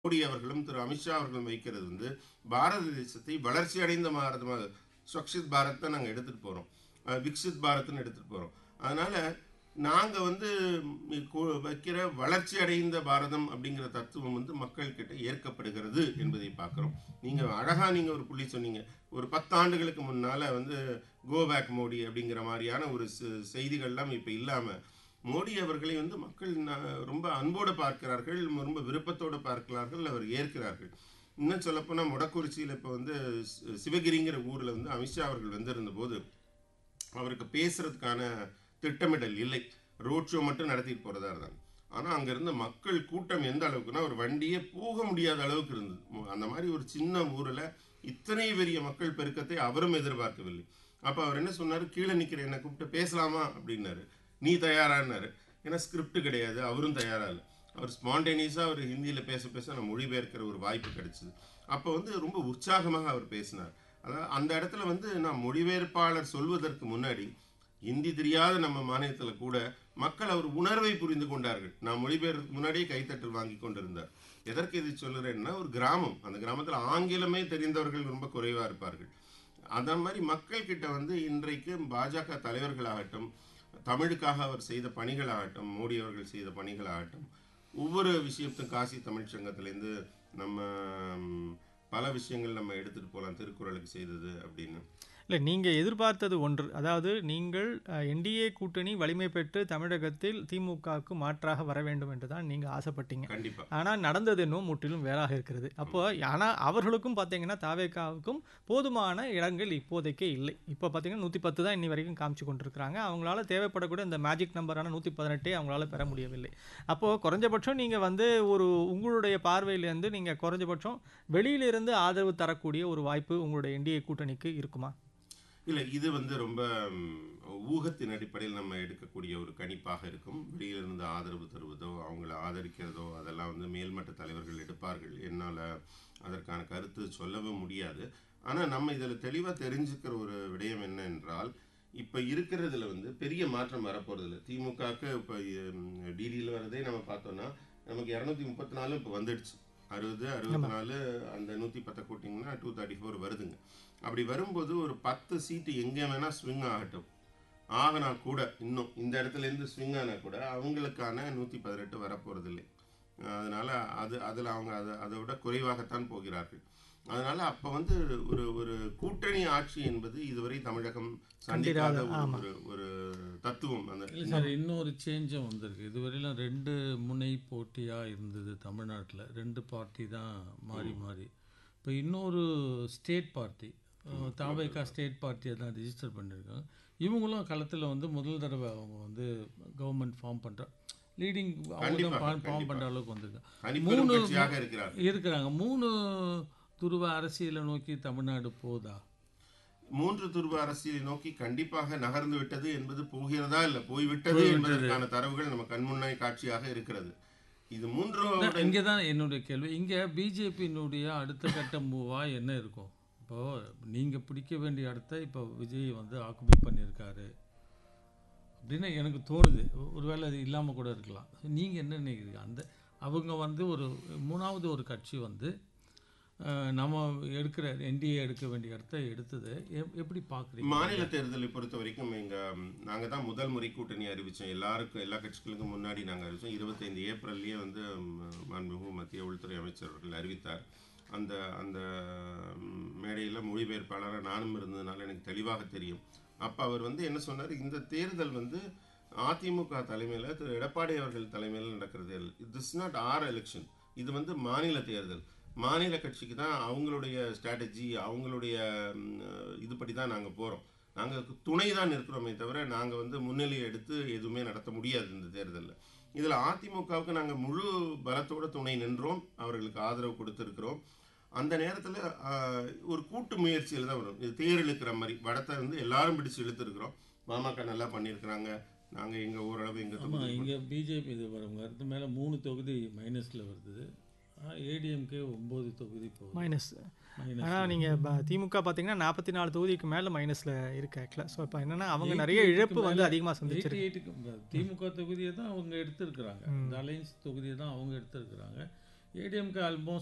மோடி அவர்களும் திரு அமித்ஷா அவர்களும் வைக்கிறது வந்து பாரத தேசத்தை வளர்ச்சி அடைந்த பாரதமாக ஸ்வக்ஷித் பாரத் தான் நாங்கள் எடுத்துகிட்டு போகிறோம் விக்சித் பாரத்னு எடுத்துகிட்டு போகிறோம் அதனால் நாங்கள் வந்து ம், கு- வைக்கிற வளர்ச்சி அடைந்த பாரதம் அப்படிங்கிற தத்துவம் வந்து மக்கள்கிட்ட ஏற்கப்படுகிறது என்பதை பார்க்குறோம் நீங்கள் அழகாக நீங்கள் ஒரு புள்ளி சொன்னீங்க ஒரு பத்து ஆண்டுகளுக்கு முன்னால் வந்து கோபேக் மோடி அப்படிங்கிற மாதிரியான ஒரு செ- செய்திகள்லாம் இப்போ இல்லாமல் மோடி அவர்களை வந்து மக்கள் ந- ரொம்ப அன்போடு பார்க்கிறார்கள் ரொம்ப விருப்பத்தோடு பார்க்கிறார்கள் அவர் ஏற்கிறார்கள் இன்னும் சொல்லப்போனால் முடக்குறிச்சியில் இப்போ வந்து சி- சிவகிரிங்கிற ஊரில் வந்து அமித்ஷா அவர்கள் வந்திருந்த போது அவருக்கு பேசுறதுக்கான திட்டமிடல் இல்லை ரோட் ஷோ மட்டும் நடத்திட்டு போகிறதா இருந்தாங்க ஆனால் அங்கே இருந்த மக்கள் கூட்டம் எந்த அளவுக்குன்னா ஒரு வண்டியே போக முடியாத அளவுக்கு இருந்தது மு- அந்த மாதிரி ஒரு சின்ன ஊரில் இத்தனை பெரிய மக்கள் பெருக்கத்தை அவரும் எதிர்பார்க்கவில்லை அப்போ அவர் என்ன சொன்னார் கீழே நிற்கிற என்னை கூப்பிட்டு பேசலாமா அப்படின்னாரு நீ தயாரான்னாரு ஏன்னா ஸ்கிரிப்ட் கிடையாது அவரும் தயாரா இல்லை அவர் ஸ்பான்டேனியஸாக அவர் ஹிந்தியில் பேச பேச நான் மொழிபெயர்க்கிற ஒரு வாய்ப்பு கிடைச்சிது அப்போ வந்து ரொம்ப உற்சாகமாக அவர் பேசினார் அதாவது அந்த இடத்துல வந்து நான் மொழிபெயர்ப்பாளர் சொல்வதற்கு முன்னாடி ஹிந்தி தெரியாத நம்ம மாநிலத்தில் கூட மக்கள் அவர் உணர்வை புரிந்து கொண்டார்கள் நான் மொழிபெயர்க்கு முன்னாடியே கைத்தட்டல் வாங்கி கொண்டிருந்தார் எதற்கு இது சொல்லுறேன்னா ஒரு கிராமம் அந்த கிராமத்தில் ஆங்கிலமே தெரிந்தவர்கள் ரொம்ப குறைவாக இருப்பார்கள் அந்த மாதிரி மக்கள் கிட்ட வந்து இன்றைக்கு பாஜக தலைவர்களாகட்டும் தமிழுக்காக அவர் செய்த பணிகளாகட்டும் மோடி அவர்கள் செய்த பணிகளாகட்டும் ஒவ்வொரு விஷயத்தும் காசி தமிழ் சங்கத்திலேருந்து நம்ம ம், பல விஷயங்கள் நம்ம எடுத்துகிட்டு போகலாம் திருக்குறளுக்கு செய்தது அப்படின்னு இல்லை நீங்கள் எதிர்பார்த்தது ஒன்று அதாவது நீங்கள் என்டிஏ கூட்டணி வலிமை பெற்று தமிழகத்தில் திமுகவுக்கு மாற்றாக வர வேண்டும் என்று தான் நீங்கள் ஆசைப்பட்டீங்க கண்டிப்பா ஆனால் நடந்தது என்னவோ முற்றிலும் வேறாக இருக்கிறது அப்போ ஆனால் அவர்களுக்கும் பார்த்தீங்கன்னா தாவேக்காவுக்கும் போதுமான இடங்கள் இப்போதைக்கே இல்லை இப்போ பார்த்தீங்கன்னா நூற்றி பத்து தான் இன்னி வரைக்கும் காமிச்சு கொண்டிருக்கிறாங்க அவங்களால தேவைப்படக்கூடிய இந்த மேஜிக் நம்பரான நூற்றி பதினெட்டே அவங்களால பெற முடியவில்லை அப்போது குறைஞ்சபட்சம் நீங்கள் வந்து ஒரு உங்களுடைய பார்வையிலேருந்து நீங்கள் குறைஞ்சபட்சம் வெளியிலிருந்து ஆதரவு தரக்கூடிய ஒரு வாய்ப்பு உங்களுடைய என்டிஏ கூட்டணிக்கு இருக்குமா இல்லை இது வந்து ரொம்ப ம், ஊகத்தின் அடிப்படையில் நம்ம எடுக்கக்கூடிய ஒரு கணிப்பாக இருக்கும் வெளியிலிருந்து ஆதரவு தருவதோ அவங்கள ஆதரிக்கிறதோ அதெல்லாம் வந்து மேல்மட்ட தலைவர்கள் எடுப்பார்கள் என்னால் அதற்கான கருத்து சொல்லவும் முடியாது ஆனால் நம்ம இதில் தெளிவாக தெரிஞ்சுக்கிற ஒரு விடயம் என்ன என்றால் இப்போ இருக்கிறதுல வந்து பெரிய மாற்றம் வரப்போகிறதில்ல திமுகவுக்கு இப்போ டிடியில் வரதே நம்ம பார்த்தோன்னா நமக்கு இரநூத்தி முப்பத்தி நாலு இப்போ வந்துடுச்சு அறுபது அறுபத்தி நாலு அந்த நூற்றி பத்தை கூட்டிங்கன்னா டூ தேர்ட்டி ஃபோர் வருதுங்க அப்படி வரும்போது ஒரு பத்து சீட்டு எங்கே வேணால் ஸ்விங் ஆகட்டும் ஆகினா கூட இன்னும் இந்த இடத்துல இருந்து ஸ்விங் ஆனா கூட அவங்களுக்கான நூற்றி பதினெட்டு வரப்போகிறதில்லை அதனால அது அதில் அவங்க அதை அதை விட குறைவாகத்தான் போகிறார்கள் அதனால அப்போ வந்து ஒரு ஒரு கூட்டணி ஆட்சி என்பது இதுவரை தமிழகம் சந்திக்காத கண்டிராத, ஒரு ஆமா. ஒரு ஒரு தத்துவம் அந்த இல்லை சார் இன்னொரு சேஞ்சும் வந்திருக்கு இதுவரையிலும் ரெண்டு முனை போட்டியாக இருந்தது தமிழ்நாட்டில் ரெண்டு பார்ட்டி தான் மாறி மாறி இப்போ இன்னொரு ஸ்டேட் பார்ட்டி தாவேக்கா ஸ்டேட் பார்ட்டியை தான் ரிஜிஸ்டர் பண்ணியிருக்காங்க இவங்களும் களத்தில் வந்து முதல் தடவை அவங்க வந்து கவர்மெண்ட் ஃபார்ம் பண்ணுற லீடிங் அவங்க கண்டிப்பா, தான் ஃபார்ம் கண்டிப்பா. பண்ணுற அளவுக்கு வந்திருக்காங்க தனிப்பெரும் மூணு- கட்சியாக இருக்கிறார் இருக்கிறாங்க மூணு துருவ அரசியலை நோக்கி தமிழ்நாடு போதா மூன்று துருவ அரசியலை நோக்கி கண்டிப்பாக நகர்ந்து விட்டது என்பது போகிறதா இல்ல போய்விட்டது என்பதற்கான தரவுகள் நம்ம கண்முன்னாய் காட்சியாக இருக்கிறது இது மூன்றாவது இங்கே தான் என்னுடைய கேள்வி இங்கே பிஜேபியினுடைய அடுத்த கட்ட மூவாக என்ன இருக்கும் இப்போது நீங்கள் பிடிக்க வேண்டிய இடத்த இப்போ விஜய் வந்து ஆக்குபை பண்ணியிருக்காரு அப்படின்னு எனக்கு தோணுது ஒ- ஒருவேளை அது இல்லாமல் கூட இருக்கலாம் நீங்கள் என்ன நினைக்கிறீங்க அந்த அவங்க வந்து ஒரு மூணாவது ஒரு கட்சி வந்து அஹ், நம்ம எடுக்கிற என்டிஏ எடுக்க வேண்டிய இடத்த எடுத்தது எப்- எப்படி பார்க்குறீங்க மாநில தேர்தலை பொறுத்த வரைக்கும் எங்க ம், நாங்க தான் முதல் முறை கூட்டணி அறிவிச்சோம் எல்லாருக்கும் எல்லா கட்சிகளுக்கும் முன்னாடி நாங்க அறிவிச்சோம் இருபத்தைந்து ஏப்ரல்லையே வந்து ம், மாண்புமிகு மத்திய உள்துறை அமைச்சர் அவர்கள் அறிவித்தார் அந்த அந்த ம், மேடையில் மொழிபெயர்ப்பாளராக நானும் இருந்ததுனால எனக்கு தெளிவாக தெரியும் அப்போ அவர் வந்து என்ன சொன்னார் இந்த தேர்தல் வந்து அதிமுக தலைமையில் திரு எடப்பாடி அவர்கள் தலைமையில் நடக்கிற தேர்தல் திஸ் நாட் ஆர் எலெக்ஷன் இது வந்து மாநில தேர்தல் மாநில கட்சிக்கு தான் அவங்களுடைய ஸ்ட்ராட்டஜி அவங்களுடைய ம், இதுபடி தான் நாங்கள் போகிறோம் நாங்கள் துணை தான் இருக்கிறோமே தவிர நாங்கள் வந்து முன்னிலையை எடுத்து எதுவுமே நடத்த முடியாது இந்த தேர்தலில் இதில் அதிமுகவுக்கு நாங்கள் முழு பலத்தோட துணை நின்றோம் அவர்களுக்கு ஆதரவு கொடுத்துருக்கிறோம் அந்த நேரத்தில் ஒரு கூட்டு முயற்சியில் தான் வரும் இது தேர் இழுக்கிற மாதிரி வடத்தை வந்து எல்லாரும் பிடிச்சு இழுத்துருக்குறோம் பாமக நல்லா பண்ணியிருக்கிறாங்க நாங்கள் எங்கள் ஓரளவு எங்கள் ஆமாம் தொகுதி இங்கே பிஜேபி இது வரும் அடுத்து மேலே மூணு தொகுதி மைனஸில் வருது ஏடிஎம்கே ஒம்பது தொகுதி போகுது மைனஸ் மைனஸ் ஆனால் நீங்கள் திமுக பார்த்தீங்கன்னா நாற்பத்தி நாலு தொகுதிக்கு மேலே மைனஸில் இருக்கு ஆக்சுவலாக ஸோ இப்போ என்னன்னா அவங்க நிறைய இழப்பு வந்து அதிகமாக சந்திச்சிருக்கு எயிட்டி எயிட்டுக்கு திமுக தொகுதியை தான் அவங்க எடுத்திருக்கிறாங்க இந்த அலைன்ஸ் தொகுதியை தான் அவங்க எடுத்திருக்கிறாங்க ஏடிஎம்கே ஆல்மோஸ்ட்